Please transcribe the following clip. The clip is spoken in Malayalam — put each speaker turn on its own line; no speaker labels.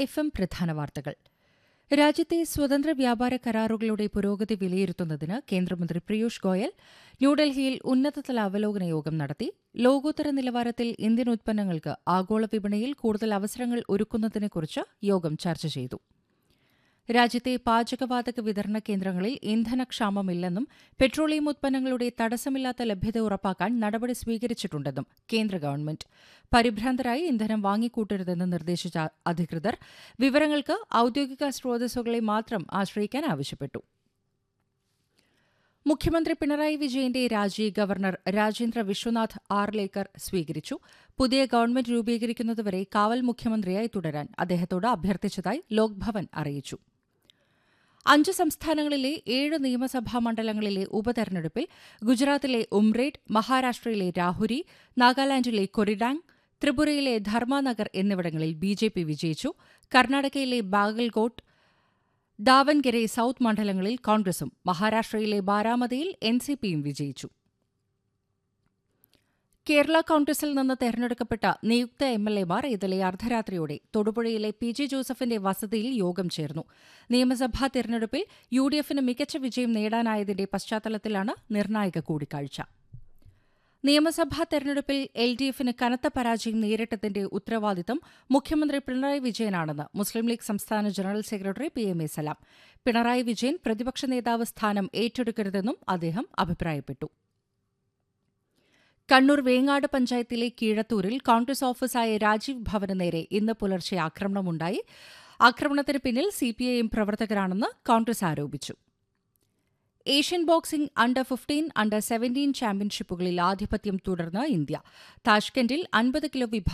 എഫ് എം പ്രധാന വാർത്തകൾ രാജ്യത്തെ സ്വതന്ത്ര വ്യാപാര കരാറുകളുടെ പുരോഗതി വിലയിരുത്തുന്നതിന് കേന്ദ്രമന്ത്രി പീയൂഷ് ഗോയൽ ന്യൂഡൽഹിയിൽ ഉന്നതതല അവലോകന യോഗം നടത്തി ലോകോത്തര നിലവാരത്തിൽ ഇന്ത്യൻ ഉത്പന്നങ്ങൾക്ക് ആഗോള വിപണിയിൽ കൂടുതൽ അവസരങ്ങൾ ഒരുക്കുന്നതിനെക്കുറിച്ച് യോഗം ചർച്ച ചെയ്തു രാജ്യത്തെ പാചകവാതക വിതരണ കേന്ദ്രങ്ങളിൽ ഇന്ധനക്ഷാമമില്ലെന്നും പെട്രോളിയം ഉത്പന്നങ്ങളുടെ തടസ്സമില്ലാത്ത ലഭ്യത ഉറപ്പാക്കാൻ നടപടി സ്വീകരിച്ചിട്ടുണ്ടെന്നും കേന്ദ്ര ഗവൺമെന്റ് പരിഭ്രാന്തരായി ഇന്ധനം വാങ്ങിക്കൂട്ടരുതെന്ന് നിർദ്ദേശിച്ച അധികൃതർ വിവരങ്ങൾക്ക് ഔദ്യോഗിക സ്രോതസ്സുകളെ മാത്രം ആശ്രയിക്കാൻ ആവശ്യപ്പെട്ടു മുഖ്യമന്ത്രി പിണറായി വിജയന്റെ രാജി ഗവർണർ രാജേന്ദ്ര വിശ്വനാഥ് ആർലേക്കർ സ്വീകരിച്ചു പുതിയ ഗവൺമെന്റ് രൂപീകരിക്കുന്നതുവരെ കാവൽ മുഖ്യമന്ത്രിയായി തുടരാൻ അദ്ദേഹത്തോട് അഭ്യർത്ഥിച്ചതായി ലോക്ഭവൻ അറിയിച്ചു അഞ്ച് സംസ്ഥാനങ്ങളിലെ ഏഴ് നിയമസഭാ മണ്ഡലങ്ങളിലെ ഉപതെരഞ്ഞെടുപ്പിൽ ഗുജറാത്തിലെ ഉംറേഡ് മഹാരാഷ്ട്രയിലെ രാഹുരി നാഗാലാൻഡിലെ കൊറിഡാങ് ത്രിപുരയിലെ ധർമാനഗർ എന്നിവിടങ്ങളിൽ ബിജെപി വിജയിച്ചു കർണാടകയിലെ ബാഗൽകോട്ട് ദാവൻഗെരെ സൌത്ത് മണ്ഡലങ്ങളിൽ കോൺഗ്രസും മഹാരാഷ്ട്രയിലെ ബാരാമതിയിൽ എൻസിപിയും വിജയിച്ചു കേരള കോൺഗ്രസിൽ നിന്ന് തെരഞ്ഞെടുക്കപ്പെട്ട നിയുക്ത എംഎൽഎമാർ ഇന്നലെ അർദ്ധരാത്രിയോടെ തൊടുപുഴയിലെ പി ജെ ജോസഫിന്റെ വസതിയിൽ യോഗം ചേർന്നു നിയമസഭാ തെരഞ്ഞെടുപ്പിൽ യു ഡി എഫിന് മികച്ച വിജയം നേടാനായതിന്റെ പശ്ചാത്തലത്തിലാണ് നിർണായക കൂടിക്കാഴ്ച നിയമസഭാ തെരഞ്ഞെടുപ്പിൽ എൽ ഡി എഫിന് കനത്ത പരാജയം നേരിട്ടതിന്റെ ഉത്തരവാദിത്തം മുഖ്യമന്ത്രി പിണറായി വിജയനാണെന്ന് മുസ്ലിം ലീഗ് സംസ്ഥാന general secretary P M A Salam Pinarayi Vijayan പ്രതിപക്ഷ നേതാവ് സ്ഥാനം ഏറ്റെടുക്കരുതെന്നും അദ്ദേഹം അഭിപ്രായപ്പെട്ടു കണ്ണൂർ വേങ്ങാട് പഞ്ചായത്തിലെ കീഴത്തൂരിൽ കോൺഗ്രസ് ഓഫീസായ രാജീവ് ഭവന് നേരെ ഇന്ന് പുലർച്ചെ ആക്രമണമുണ്ടായി ആക്രമണത്തിന് പിന്നിൽ സിപിഐഎം പ്രവർത്തകരാണെന്ന് കോൺഗ്രസ് ആരോപിച്ചു Asian boxing under fifteen under seventeen ചാമ്പ്യൻഷിപ്പുകളിൽ ആധിപത്യം തുടർന്ന് ഇന്ത്യ താഷ്കെൻഡിൽ അൻപത് കിലോ വിഭാഗം